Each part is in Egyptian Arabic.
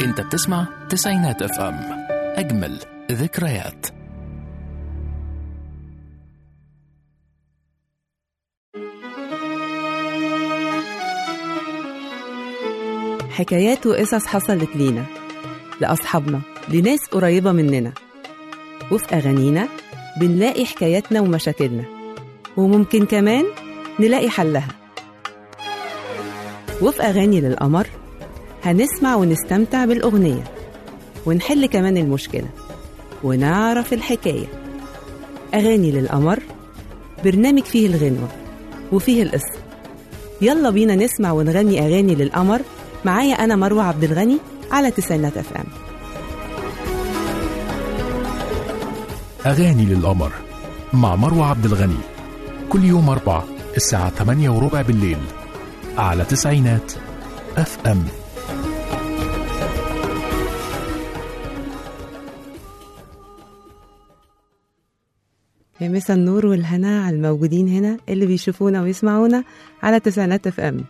انت بتسمع تسعينات اف ام اجمل ذكريات حكايات وقصص حصلت لينا لأصحابنا لناس قريبة مننا وفي أغانينا بنلاقي حكاياتنا ومشاكلنا وممكن كمان نلاقي حلها وفي أغاني للقمر هنسمع ونستمتع بالأغنية ونحل كمان المشكلة ونعرف الحكاية أغاني للقمر برنامج فيه الغنوة وفيه القصة يلا بينا نسمع ونغني أغاني للقمر معايا أنا مروة عبد الغني على تسعينات أف أم أغاني للقمر مع مروة عبد الغني كل يوم أربع الساعة 8 وربع بالليل على تسعينات اف ام يا مسا النور والهنا على الموجودين هنا اللي بيشوفونا ويسمعونا على تسعينات اف ام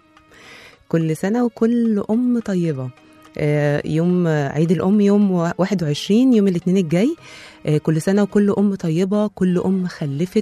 كل سنة وكل أم طيبة آه، يوم آه، عيد الأم يوم 21 يوم الاثنين الجاي آه، كل سنة وكل أم طيبة كل أم خلفت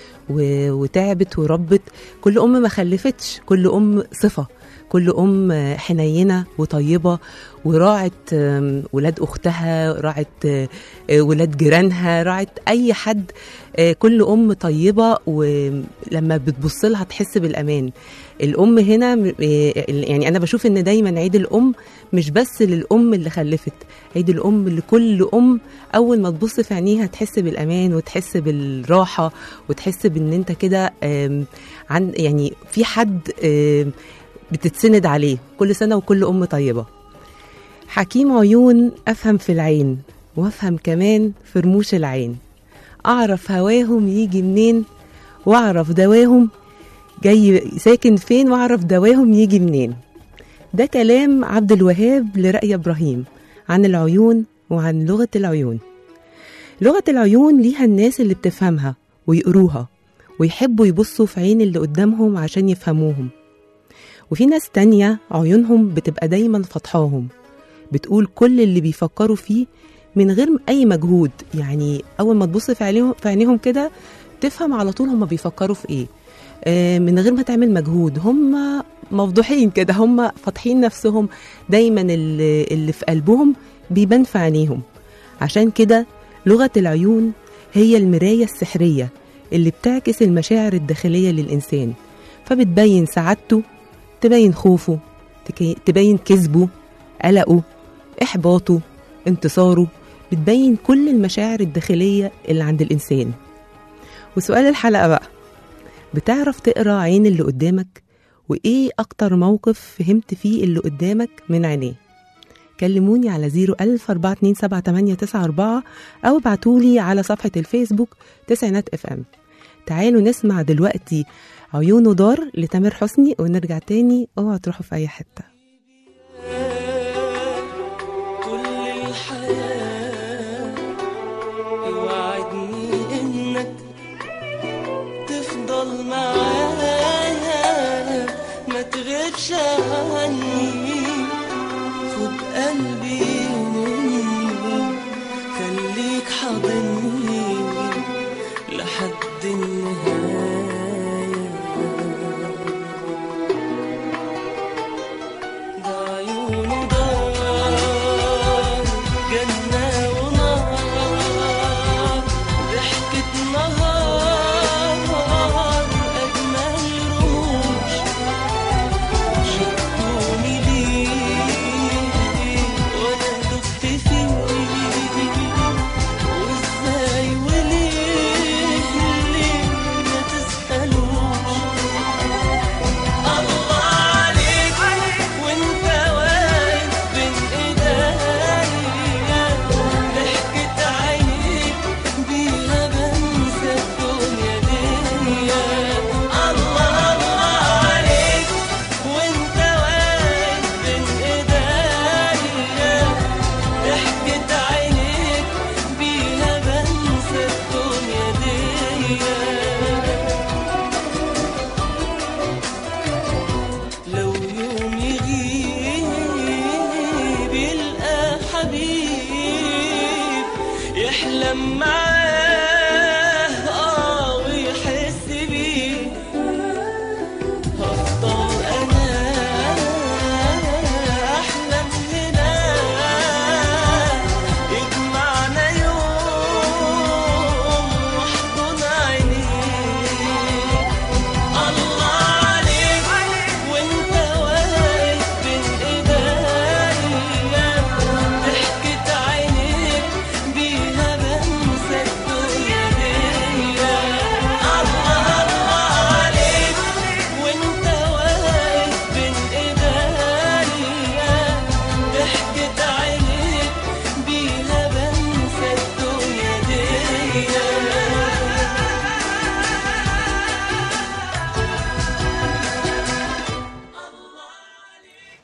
و- وتعبت وربت كل أم ما خلفتش كل أم صفة كل أم آه، حنينة وطيبة وراعت آم، ولاد أختها راعت آه، آه، ولاد جيرانها راعت أي حد آه، كل أم طيبة ولما بتبص لها تحس بالأمان الأم هنا م- آه، يعني أنا بشوف إن دايما عيد الأم مش بس للأم اللي خلفت عيد الأم لكل أم أول ما تبص في عينيها تحس بالأمان وتحس بالراحة وتحس بإن أنت كده آم، عن يعني في حد آم، بتتسند عليه كل سنة وكل أم طيبة حكيم عيون أفهم في العين وأفهم كمان في رموش العين أعرف هواهم يجي منين وأعرف دواهم جاي ساكن فين وأعرف دواهم يجي منين ده كلام عبد الوهاب لرأي إبراهيم عن العيون وعن لغة العيون لغة العيون ليها الناس اللي بتفهمها ويقروها ويحبوا يبصوا في عين اللي قدامهم عشان يفهموهم وفي ناس تانية عيونهم بتبقى دايما فاتحاهم بتقول كل اللي بيفكروا فيه من غير أي مجهود يعني أول ما تبص في عينيهم في عينيهم كده تفهم على طول هم بيفكروا في إيه آه، من غير ما تعمل مجهود هم مفضوحين كده هم فاتحين نفسهم دايما اللي, اللي في قلبهم بيبان في عينيهم عشان كده لغة العيون هي المراية السحرية اللي بتعكس المشاعر الداخلية للإنسان فبتبين سعادته تبين خوفه تكي- تبين كذبه قلقه إحباطه انتصاره بتبين كل المشاعر الداخلية اللي عند الإنسان وسؤال الحلقة بقى بتعرف تقرا عين اللي قدامك وإيه أكتر موقف فهمت فيه اللي قدامك من عينيه كلموني على 01000 427 أو ابعتولي على صفحة الفيسبوك تسعينات اف ام تعالوا نسمع دلوقتي عيونه دار لتامر حسني ونرجع تاني اوعوا تروحوا في أي حتة كل الحياة اوعدني انك تفضل معايا ما تغيبش عني خد قلبي مني خليك حاضني لحد النهاية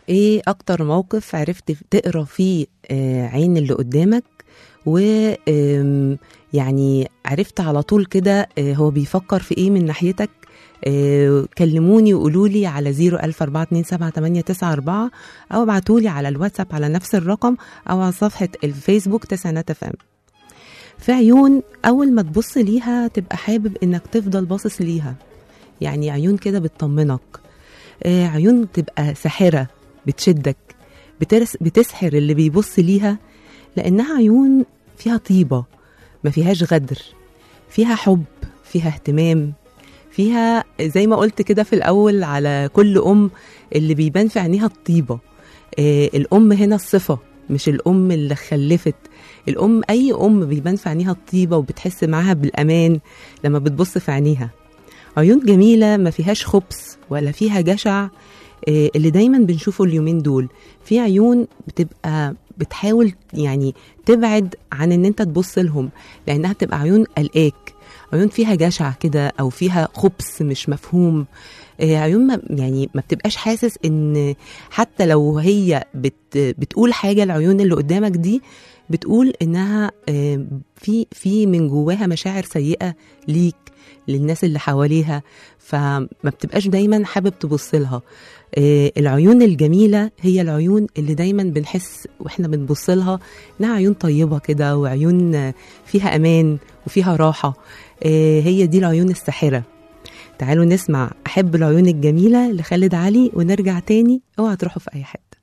ايه اكتر موقف عرفت تقرا فيه آه، عين اللي قدامك و آم، يعني عرفت على طول كده آه، هو بيفكر في ايه من ناحيتك آه، كلموني وقولوا لي على 004278994 او ابعتوا لي على الواتساب على نفس الرقم او على صفحه الفيسبوك تسعينات اف ام في عيون اول ما تبص ليها تبقى حابب انك تفضل باصص ليها يعني عيون كده بتطمنك آه، عيون تبقى ساحره بتشدك بترس بتسحر اللي بيبص ليها لانها عيون فيها طيبه ما فيهاش غدر فيها حب فيها اهتمام فيها زي ما قلت كده في الاول على كل ام اللي بيبان في عينيها الطيبه آه، الام هنا الصفه مش الام اللي خلفت الام اي ام بيبان في عينيها الطيبه وبتحس معاها بالامان لما بتبص في عينيها عيون جميله ما فيهاش خبث ولا فيها جشع آه، اللي دايما بنشوفه اليومين دول في عيون بتبقى بتحاول يعني تبعد عن ان انت تبص لهم لانها بتبقى عيون قلقاك عيون فيها جشع كده او فيها خبث مش مفهوم آه، عيون ما يعني ما بتبقاش حاسس ان حتى لو هي بت بتقول حاجه العيون اللي قدامك دي بتقول انها آه، في في من جواها مشاعر سيئه ليك للناس اللي حواليها فما بتبقاش دايما حابب تبص لها آه، العيون الجميله هي العيون اللي دايما بنحس واحنا بنبص لها انها عيون طيبه كده وعيون آه، فيها امان وفيها راحه آه، هي دي العيون الساحره تعالوا نسمع احب العيون الجميله لخالد علي ونرجع تاني اوعى تروحوا في اي حته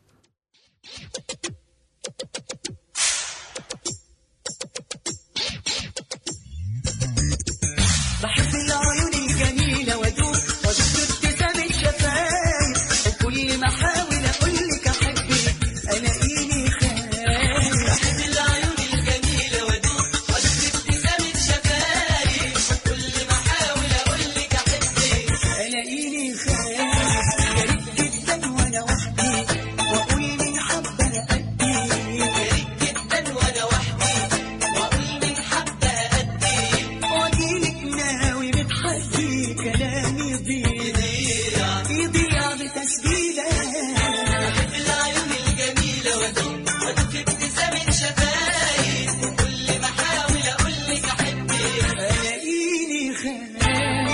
بحب العيون الجميلة وادوب واشوف ابتسامة شفايف وكل ما احاول اقول لك احبك الاقيني خايف بحب العيون الجميلة وادوب واشوف ابتسامة شفايف وكل ما احاول اقول لك احبك الاقيني خايف يا ريت جدا وانا وحدي واقول من حبة انا قدي يا ريت جدا وانا وحدي واقول من حبة قدي واجيلك ناوي متحدي كلامي يضيع يضيع بتسجيلة العيون الجميلة وادوب وادوب ابتسامة شفايف وكل ما احاول اقول لك احبك الاقيني خايف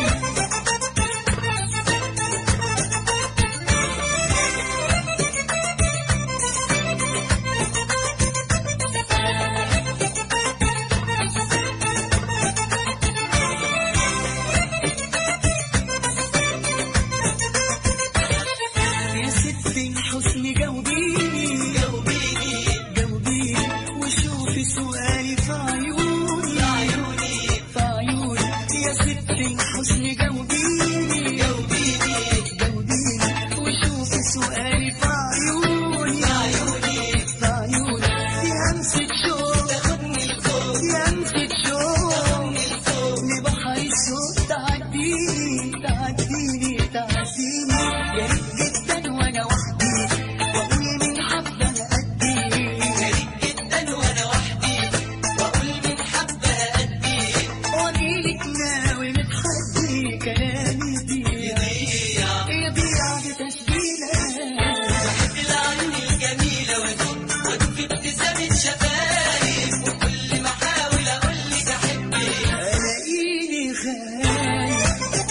يا ست الحسن جاوبيني جاوبيني جاوبيني وشوفي سؤالي في عيوني في عيوني في عيوني يا ست الحسن جاوبيني جاوبيني جاوبيني وشوفي سؤالي في عيوني في عيوني في عيوني يا همسة شوق تاخدني لفوق يا همسة شوق تاخدني لفوق لبحر الشوق تعديني تعديني تعديني يا ريت جدا وانا وحدي واقول من حبه انا قدي يا ريت جدا وانا وحدي واقول من حبه انا قدي واجيلك ناوي متحدي كلامي يضيع يضيع بتسجيله بحب العيون الجميله وادوب وادوب ابتسامه شفايف وكل ما احاول اقول لك احبك الاقيني خايف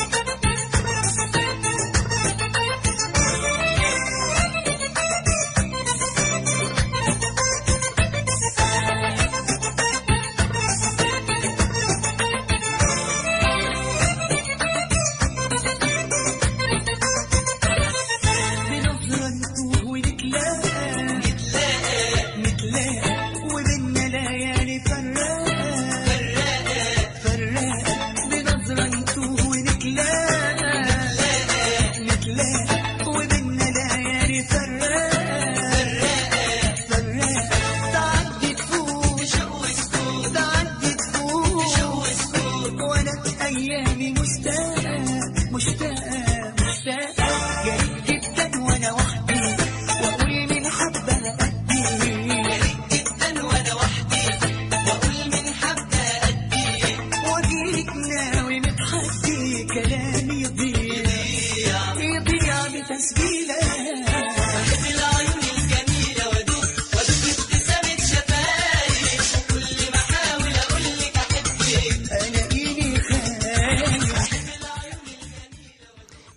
بنظرة نتوه ونتلاقى نتلاقى نتلاقى وبينا ليالي فراقة فراقة فراقة بنظرة نتوه ونتلاقى نتلاقى نتلاقى وبينا ليالي فراقة فراقة فراقة تعدي تفوت بشوق سكوت تعدي تفوت بشوق سكوت وانا ايامي مشتاقة مشتاقة مشتاقة جريت جدا وانا وحدي واقول من حبة انا قدي جريت جدا وانا وحدي واقول من حبة قدي واجيلك ناوي متحدي كلامي يضيع يضيع بتسجيلة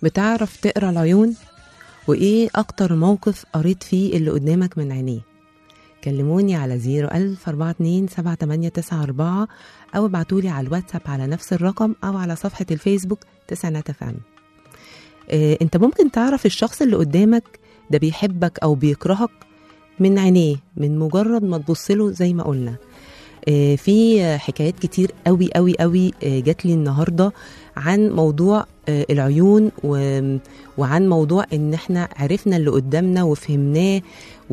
بتعرف تقرا العيون وايه اكتر موقف قريت فيه اللي قدامك من عينيه كلموني على 01000 42 7894 او ابعتولي على الواتساب على نفس الرقم او على صفحة الفيسبوك تسعينات اف ام آه، انت ممكن تعرف الشخص اللي قدامك ده بيحبك او بيكرهك من عينيه من مجرد ما تبص له زي ما قلنا آه، في آه، حكايات كتير قوي قوي قوي آه، جات لي النهارده عن موضوع آه، العيون و- وعن موضوع ان احنا عرفنا اللي قدامنا وفهمناه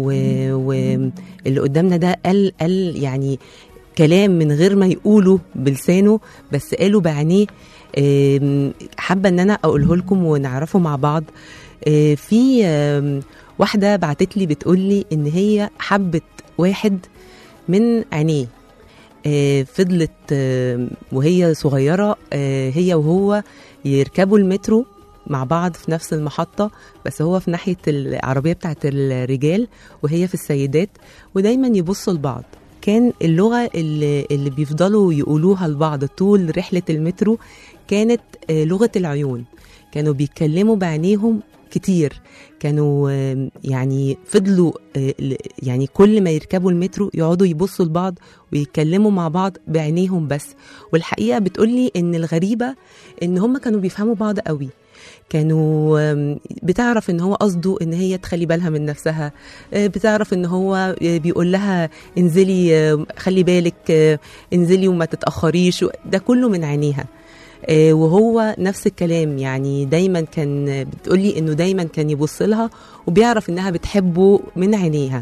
واللي قدامنا ده قال قال يعني كلام من غير ما يقوله بلسانه بس قاله بعينيه آم، حابه ان انا اقوله لكم ونعرفه مع بعض آه، في آم، واحده بعتت لي بتقول لي ان هي حبت واحد من عينيه آه، فضلت آه، وهي صغيره آه، هي وهو يركبوا المترو مع بعض في نفس المحطة بس هو في ناحية العربية بتاعت الرجال وهي في السيدات ودايما يبصوا لبعض كان اللغة اللي, اللي بيفضلوا يقولوها لبعض طول رحلة المترو كانت آه، لغة العيون كانوا بيتكلموا بعينيهم كتير كانوا آه، يعني فضلوا آه، ل- يعني كل ما يركبوا المترو يقعدوا يبصوا لبعض ويتكلموا مع بعض بعينيهم بس والحقيقة بتقولي ان الغريبة ان هم كانوا بيفهموا بعض قوي كانوا آم، بتعرف ان هو قصده ان هي تخلي بالها من نفسها آه، بتعرف ان هو آه، بيقول لها انزلي آه، خلي بالك آه، انزلي وما تتاخريش ده كله من عينيها آه، وهو نفس الكلام يعني دايما كان بتقولي انه دايما كان يبص لها وبيعرف انها بتحبه من عينيها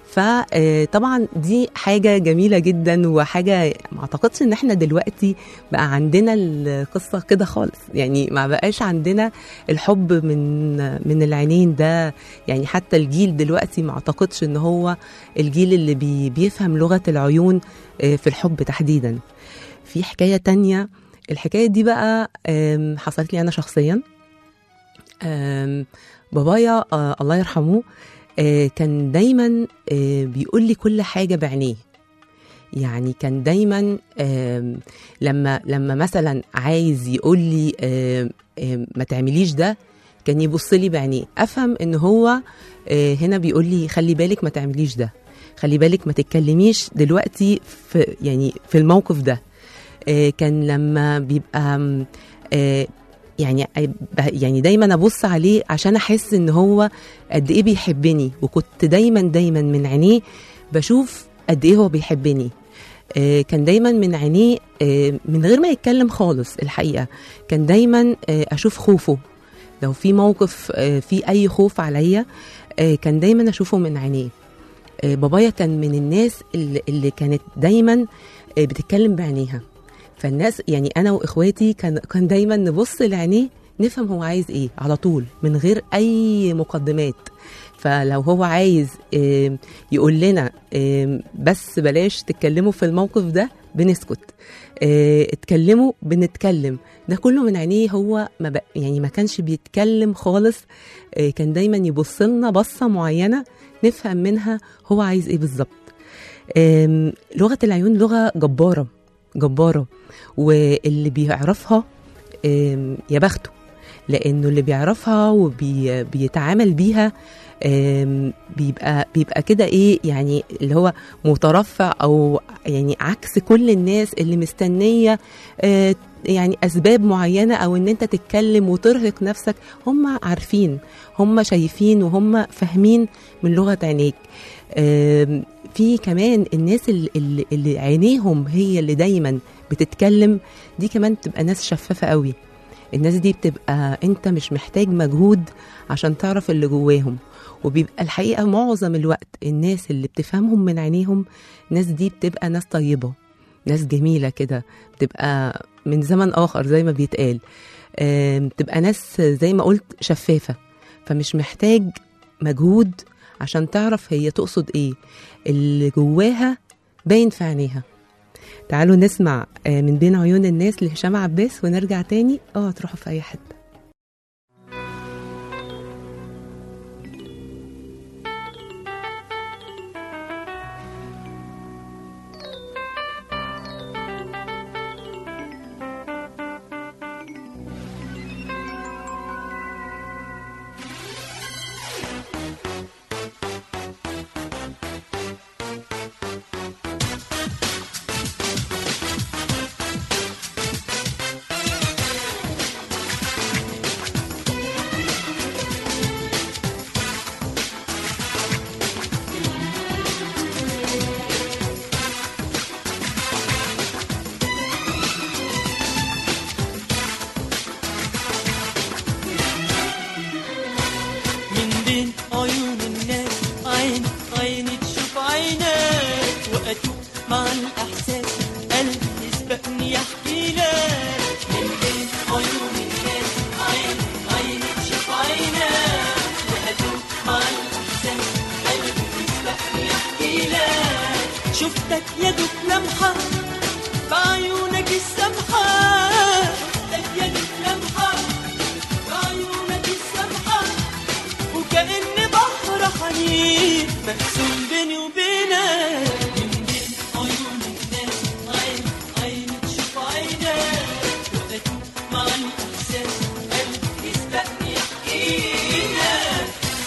فطبعا دي حاجه جميله جدا وحاجه ما اعتقدش ان احنا دلوقتي بقى عندنا القصه كده خالص يعني ما بقاش عندنا الحب من من العينين ده يعني حتى الجيل دلوقتي ما اعتقدش ان هو الجيل اللي بي بيفهم لغه العيون آه، في الحب تحديدا في حكايه تانية الحكايه دي بقى آم، حصلت لي انا شخصيا آم، بابايا آه، الله يرحمه آه، كان دايما آه، بيقول لي كل حاجه بعينيه يعني كان دايما آم، لما لما مثلا عايز يقول لي آم، آم، ما تعمليش ده كان يبص لي بعينيه افهم ان هو آه، هنا بيقول لي خلي بالك ما تعمليش ده خلي بالك ما تتكلميش دلوقتي في يعني في الموقف ده آه، كان لما بيبقى آم، آه، يعني يعني دايما ابص عليه عشان احس ان هو قد ايه بيحبني وكنت دايما دايما من عينيه بشوف قد ايه هو بيحبني آه، كان دايما من عينيه آه، من غير ما يتكلم خالص الحقيقه كان دايما آه، اشوف خوفه لو في موقف آه، في اي خوف عليا آه، كان دايما اشوفه من عينيه آه، بابايا كان من الناس اللي, اللي كانت دايما آه، بتتكلم بعينيها فالناس يعني انا واخواتي كان كان دايما نبص لعينيه نفهم هو عايز ايه على طول من غير اي مقدمات فلو هو عايز آم، يقول لنا آم، بس بلاش تتكلموا في الموقف ده بنسكت آه، اتكلموا بنتكلم ده كله من عينيه هو ما بق يعني ما كانش بيتكلم خالص آه، كان دايما يبص لنا بصه معينه نفهم منها هو عايز ايه بالظبط آم، لغه العيون لغه جباره جباره واللي بيعرفها آم، يا بخته لانه اللي بيعرفها وبيتعامل بيها آم، بيبقى بيبقى كده ايه يعني اللي هو مترفع او يعني عكس كل الناس اللي مستنيه آه، يعني اسباب معينه او ان انت تتكلم وترهق نفسك هم عارفين هم شايفين وهم فاهمين من لغه عينيك آم، في كمان الناس اللي, اللي- اللي عينيهم هي اللي دايما بتتكلم دي كمان بتبقى ناس شفافه قوي الناس دي بتبقى انت مش محتاج مجهود عشان تعرف اللي جواهم وبيبقى الحقيقه معظم الوقت الناس اللي بتفهمهم من عينيهم الناس دي بتبقى ناس طيبه ناس جميله كده بتبقى من زمن اخر زي ما بيتقال آم، بتبقى ناس زي ما قلت شفافه فمش محتاج مجهود عشان تعرف هي تقصد ايه اللي جواها باين في عينيها تعالوا نسمع آه، من بين عيون الناس لهشام عباس ونرجع تاني اه تروحوا في اي حته شفتك يا دوب لمحة بعيونك السمحة شفتك يا دوب لمحة بعيونك السمحة وكأن بحر حنين مقسوم بيني وبينك من بين عيونك ناس عين عين تشوف عينك وأتوب مع الإحساس قلبي يسبقني يحكيلك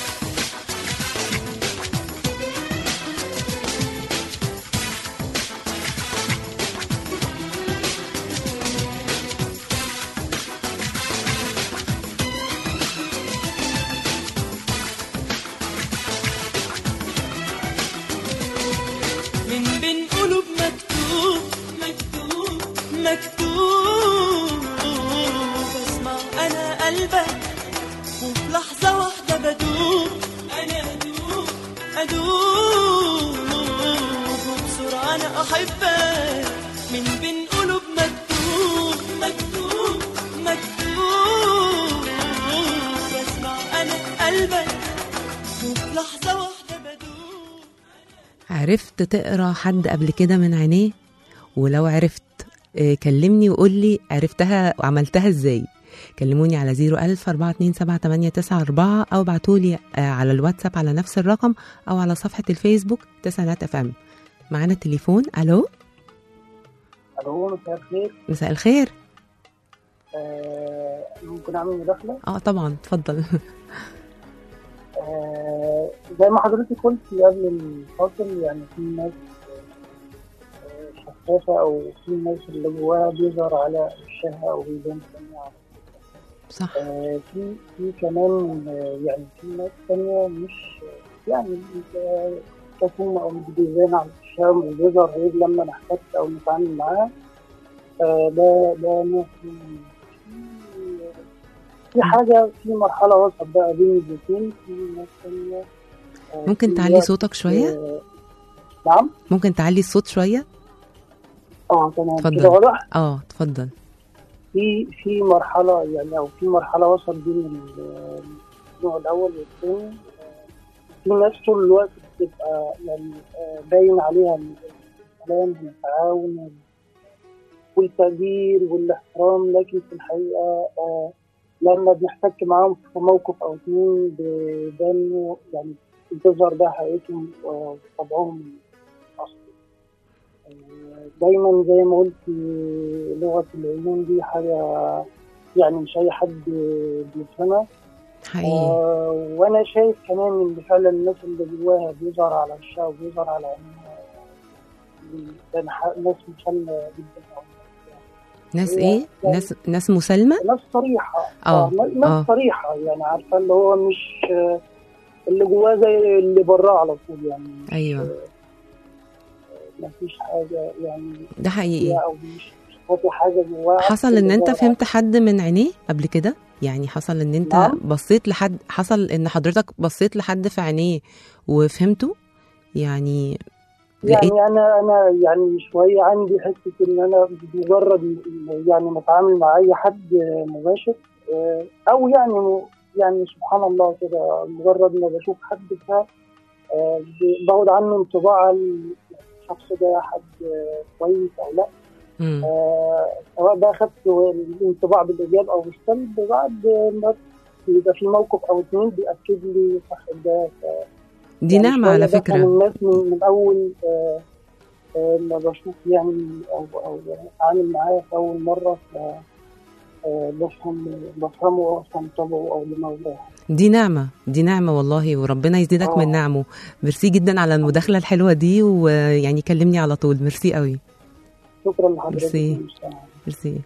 من بين قلوب مكتوب مكتوب مكتوب بسمع انا قلبك وفي لحظة واحدة بدوب انا ادوب ادوب وبسرعة انا احبك من بين قلوب مكتوب مكتوب مكتوب بسمع انا قلبك وفي لحظة واحدة بدوب عرفت تقرا حد قبل كده من عينيه ولو عرفت آه، كلمني وقول لي عرفتها وعملتها ازاي كلموني على 01000 427 او ابعتولي آه، على الواتساب على نفس الرقم او على صفحة الفيسبوك تسعينات اف ام معانا التليفون الو الو مساء الخير مساء الخير آه ممكن اعمل مداخله اه طبعا اتفضل آه زي ما حضرتك قلتي قبل الفاصل يعني في ناس آه، شفافه او في ناس اللي جواها بيظهر على وشها او بيبان تانية على صح آه في في كمان آه يعني في ناس تانية مش يعني آه، كتومة او مش بيبان على وشها ومش بيظهر غير لما نحتك او نتعامل معاها آه ده ده نوع من- في في حاجة في مرحلة وسط بقى بين الاثنين في ناس تانية آه، ممكن في تعلي ناس، صوتك شوية آه، نعم ممكن تعلي الصوت شوية اه تمام اتفضل. كده واضح اه اتفضل في في مرحلة يعني أو في مرحلة وسط بين ال- النوع الأول والثاني آه، في ناس طول الوقت بتبقى يعني آه، باين عليها الكلام والتعاون والتقدير والاحترام لكن في الحقيقة آه، لما بنحتك معاهم في موقف أو اتنين بيبانوا يعني بتظهر بقى حقيقتهم وطبعهم الأصلي آه، دايما زي ما قلت آه، لغة العيون دي حاجة يعني مش أي حد بيفهمها حقيقي آه، وانا شايف كمان ان فعلا الناس اللي جواها بيظهر على وشها وبيظهر على عينها كان ح- ناس مسلمة جدا أو ناس هي- ايه ناس ناس مسالمة ناس صريحة آه، ناس آه. صريحة يعني عارفة اللي هو مش آه، اللي جواه زي اللي براه على طول يعني مش- ايوه ما فيش حاجة يعني ده حقيقي فيها أو مش مش خاطي حاجة جواه حصل ان انت فهمت حد من عينيه قبل كده يعني حصل ان انت نعم. بصيت لحد حصل ان حضرتك بصيت لحد في عينيه وفهمته يعني لقيت يعني انا انا يعني شويه عندي حته ان انا مجرد م- يعني متعامل مع اي حد مباشر آه، او يعني م- يعني سبحان الله كده مجرد ما بشوف حد بتاع آه، ب- باخد عنه انطباع ال- الشخص ده حد آه، كويس او لا مم. آه، سواء بقى خدت الانطباع بالايجاب او بالسلب بعد ما يبقى في موقف او اتنين بياكد لي صح ده دي يعني نعمة على شوية بفهم فكرة الناس من, من اول آه، آه، ما بشوف يعني او او اتعامل معاه في اول مره ف آه، بفهم بفهمه وافهم طبعه او دماغه دي نعمة دي نعمة والله وربنا يزيدك آه. من نعمه ميرسي جدا على المداخلة الحلوة دي ويعني كلمني على طول ميرسي قوي شكرا لحضرتك ميرسي. ميرسي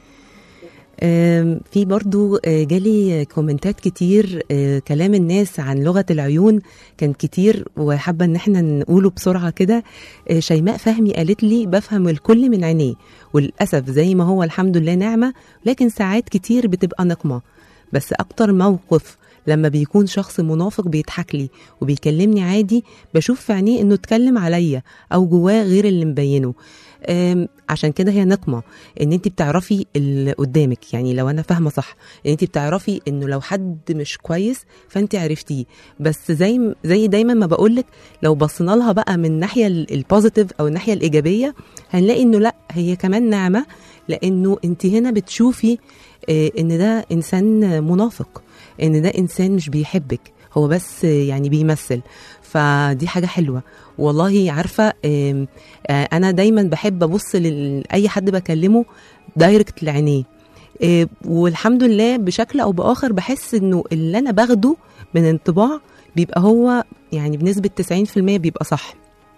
آم، في برضو آه، جالي كومنتات كتير آه، كلام الناس عن لغة العيون كان كتير وحابة ان احنا نقوله بسرعة كده آه، شيماء فهمي قالت لي بفهم الكل من عينيه وللأسف زي ما هو الحمد لله نعمة لكن ساعات كتير بتبقى نقمة بس أكتر موقف لما بيكون شخص منافق بيضحك لي وبيكلمني عادي بشوف في عينيه انه اتكلم عليا او جواه غير اللي مبينه أم، عشان كده هي نقمه ان انت بتعرفي اللي قدامك يعني لو انا فاهمه صح ان انت بتعرفي انه لو حد مش كويس فانت عرفتيه بس زي زي دايما ما بقولك لو بصينا لها بقى من الناحيه ال- البوزيتيف او الناحيه الايجابيه هنلاقي انه لا هي كمان نعمه لانه انت هنا بتشوفي آه، ان ده انسان منافق ان ده انسان مش بيحبك هو بس آه، يعني بيمثل فدي حاجه حلوه والله عارفه آم، آه، انا دايما بحب ابص لاي حد بكلمه دايركت لعينيه آه، والحمد لله بشكل او باخر بحس انه اللي انا باخده من انطباع بيبقى هو يعني بنسبه 90% بيبقى صح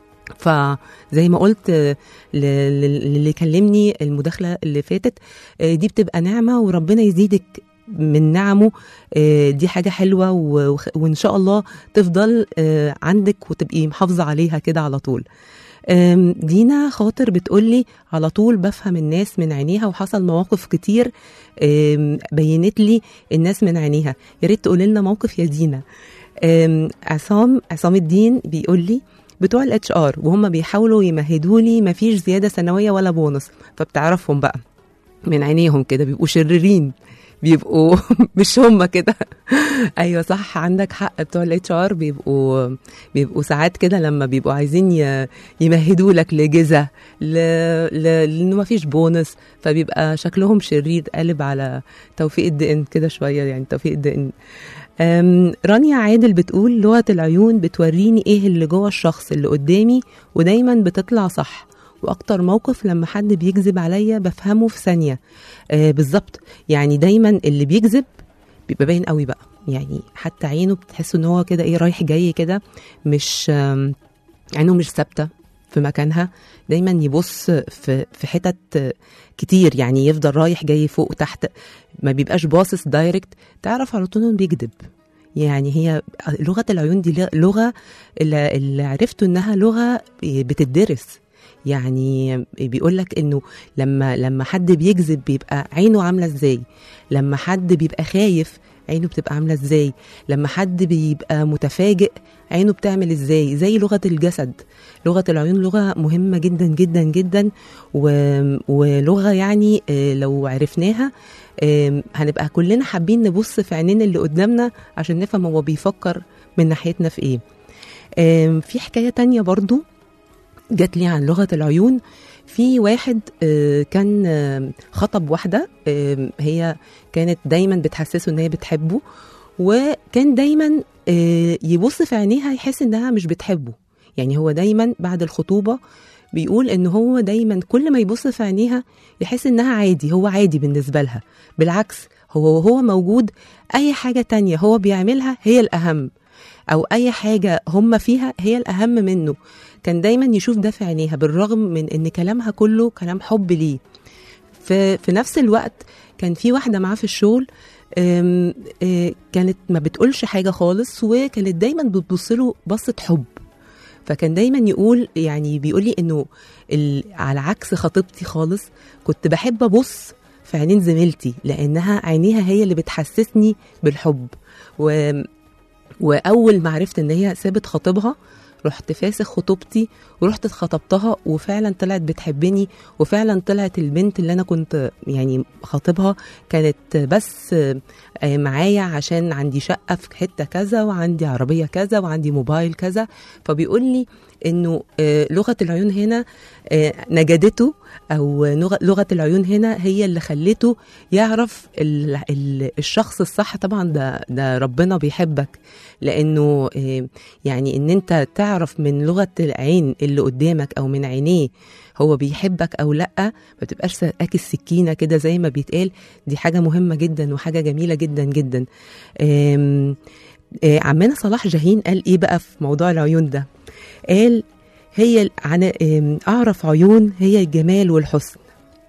فزي ما قلت آه، ل- ل- للي كلمني المداخله اللي فاتت آه، دي بتبقى نعمه وربنا يزيدك من نعمه آه، دي حاجه حلوه و- وخ- وان شاء الله تفضل آه، عندك وتبقي محافظه عليها كده على طول آم، دينا خاطر بتقولي على طول بفهم الناس من عينيها وحصل مواقف كتير آم، بينت لي الناس من عينيها يا ريت تقولي لنا موقف يا دينا آم، عصام عصام الدين بيقول لي بتوع الاتش ار وهم بيحاولوا يمهدوا لي مفيش زياده سنويه ولا بونص فبتعرفهم بقى من عينيهم كده بيبقوا شريرين بيبقوا مش هم كده ايوه صح عندك حق بتوع الاتش ار بيبقوا بيبقوا ساعات كده لما بيبقوا عايزين ي- يمهدوا لك لجزء ل... ل... لانه ما فيش بونص فبيبقى شكلهم شرير قالب على توفيق الدقن كده شويه يعني توفيق الدقن أم، رانيا عادل بتقول لغه العيون بتوريني ايه اللي جوه الشخص اللي قدامي ودايما بتطلع صح واكتر موقف لما حد بيكذب عليا بفهمه في ثانيه آه بالظبط يعني دايما اللي بيكذب بيبقى باين قوي بقى يعني حتى عينه بتحس ان هو كده ايه رايح جاي كده مش آم، عينه مش ثابته في مكانها دايما يبص في في حتت آه، كتير يعني يفضل رايح جاي فوق وتحت ما بيبقاش باصص دايركت تعرف على طول انه بيكذب يعني هي لغه العيون دي لغه اللي اللي عرفته انها لغه بتدرس يعني بيقول لك انه لما لما حد بيكذب بيبقى عينه عامله ازاي لما حد بيبقى خايف عينه بتبقى عامله ازاي لما حد بيبقى متفاجئ عينه بتعمل ازاي زي لغه الجسد لغه العيون لغه مهمه جدا جدا جدا و... ولغه يعني آه، لو عرفناها آم، هنبقى كلنا حابين نبص في عينين اللي قدامنا عشان نفهم هو بيفكر من ناحيتنا في ايه آم، في حكايه تانية برضو جات لي عن لغه العيون في واحد آه، كان آه، خطب واحده آه، هي كانت دايما بتحسسه ان هي بتحبه وكان دايما آه، يبص في عينيها يحس انها مش بتحبه يعني هو دايما بعد الخطوبه بيقول ان هو دايما كل ما يبص في عينيها يحس انها عادي هو عادي بالنسبه لها بالعكس هو وهو موجود اي حاجه تانية هو بيعملها هي الاهم او اي حاجه هم فيها هي الاهم منه كان دايما يشوف ده في عينيها بالرغم من ان كلامها كله كلام حب ليه في, في نفس الوقت كان في واحده معاه في الشغل أم، آه، كانت ما بتقولش حاجه خالص وكانت دايما بتبص له بصه حب فكان دايما يقول يعني بيقول لي انه ال- على عكس خطيبتي خالص كنت بحب ابص في عينين زميلتي لانها عينيها هي اللي بتحسسني بالحب و واول ما عرفت ان هي سابت خطيبها رحت فاسخ خطوبتي ورحت اتخطبتها وفعلا طلعت بتحبني وفعلا طلعت البنت اللي انا كنت يعني خاطبها كانت بس آه، معايا عشان عندي شقه في حته كذا وعندي عربيه كذا وعندي موبايل كذا فبيقول لي انه آه، لغه العيون هنا آه، نجدته او لغه لغه العيون هنا هي اللي خلته يعرف ال- ال- الشخص الصح طبعا ده ده ربنا بيحبك لانه آه، يعني ان انت تعرف من لغه العين اللي قدامك او من عينيه هو بيحبك او لا ما تبقاش ساقاك السكينه كده زي ما بيتقال دي حاجه مهمه جدا وحاجه جميله جدا جدا آم، آه، عمنا صلاح جاهين قال ايه بقى في موضوع العيون ده قال هي ال- عن آم، اعرف عيون هي الجمال والحسن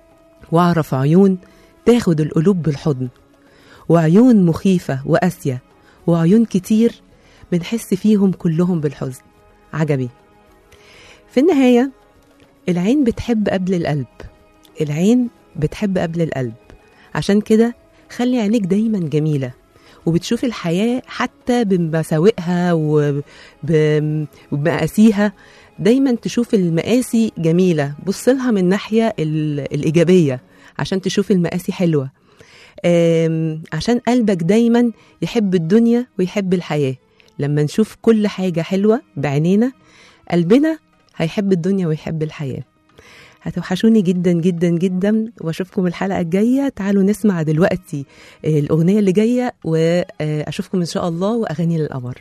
واعرف عيون تاخد القلوب بالحضن وعيون مخيفه وقاسيه وعيون كتير بنحس فيهم كلهم بالحزن عجبي في النهايه العين بتحب قبل القلب العين بتحب قبل القلب عشان كده خلي عينيك دايما جميله وبتشوف الحياة حتى بمساوئها وب- وبمقاسيها دايما تشوف المقاسي جميلة بص لها من ناحية ال- الإيجابية عشان تشوف المقاسي حلوة آم، عشان قلبك دايما يحب الدنيا ويحب الحياة لما نشوف كل حاجة حلوة بعينينا قلبنا هيحب الدنيا ويحب الحياة هتوحشوني جدا جدا جدا واشوفكم الحلقة الجاية تعالوا نسمع دلوقتي آه، الأغنية اللي جاية وأشوفكم إن شاء الله وأغاني للقمر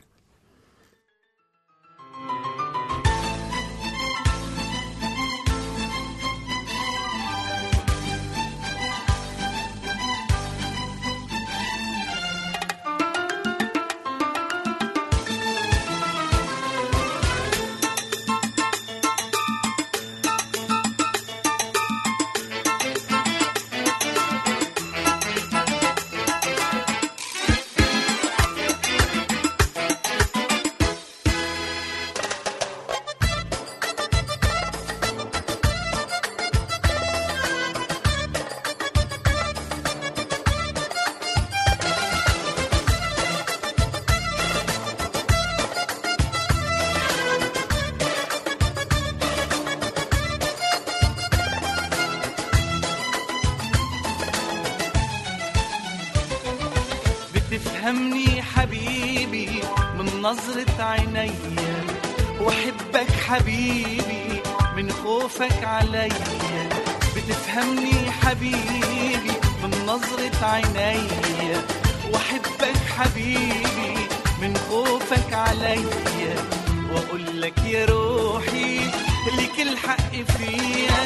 بتفهمني حبيبي من نظرة عينيا واحبك حبيبي من خوفك عليا بتفهمني حبيبي من نظرة عينيا واحبك حبيبي من خوفك عليا واقول لك يا روحي لك الحق فيا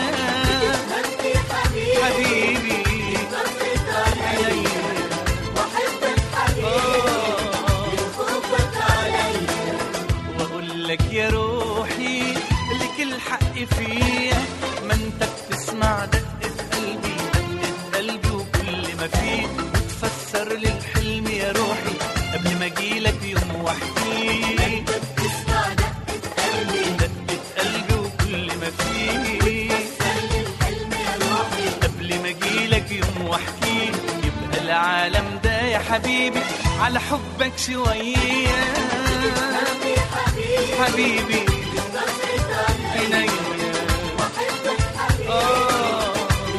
حبيبي عليا واقول لك يا روحي لك الحق فيا ما انت بتسمع دقة قلبي دقة قلبي وكل ما فيه وتفسر لي الحلم يا روحي قبل ما اجيلك يوم واحكي دقة قلبي وكل ما فيه قبل ما اجيلك يوم واحكي يبقى العالم ده يا حبيبي على حبك شوية حبيبي عينيا آه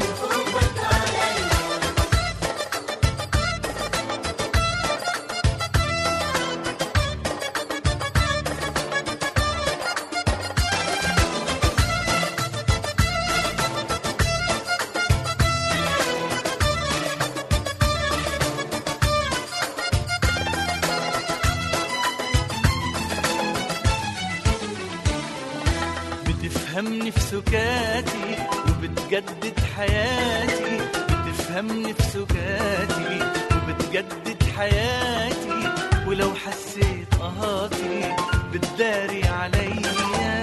بتفهمني في سكاتي وبتجدد حياتي بتفهمني في سكاتي وبتجدد حياتي ولو حسيت قهاتي بتداري عليا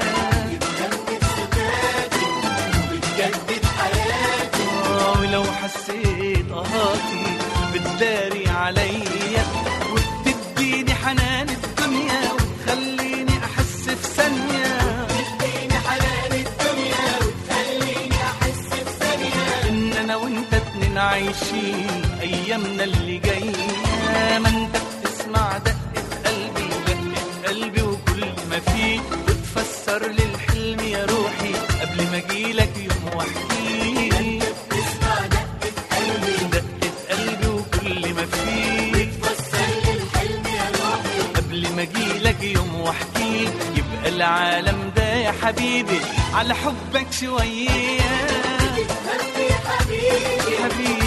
آه، ولو حسيت قهاتي بتداري عليا وبتديني حنان الدنيا وتخليني احس في ثانيه ان انا وانت اتنين عايشين ايامنا اللي جايه ما انت بتسمع دقه قلبي دقه قلبي وكل ما فيه وتفسر لي الحلم يا روحي قبل ما اجيلك يوم واحكي دقه قلبي وكل ما فيه قبل ما اجيلك يوم واحكي يبقى العالم ده يا حبيبي على حبك شويه حبيبي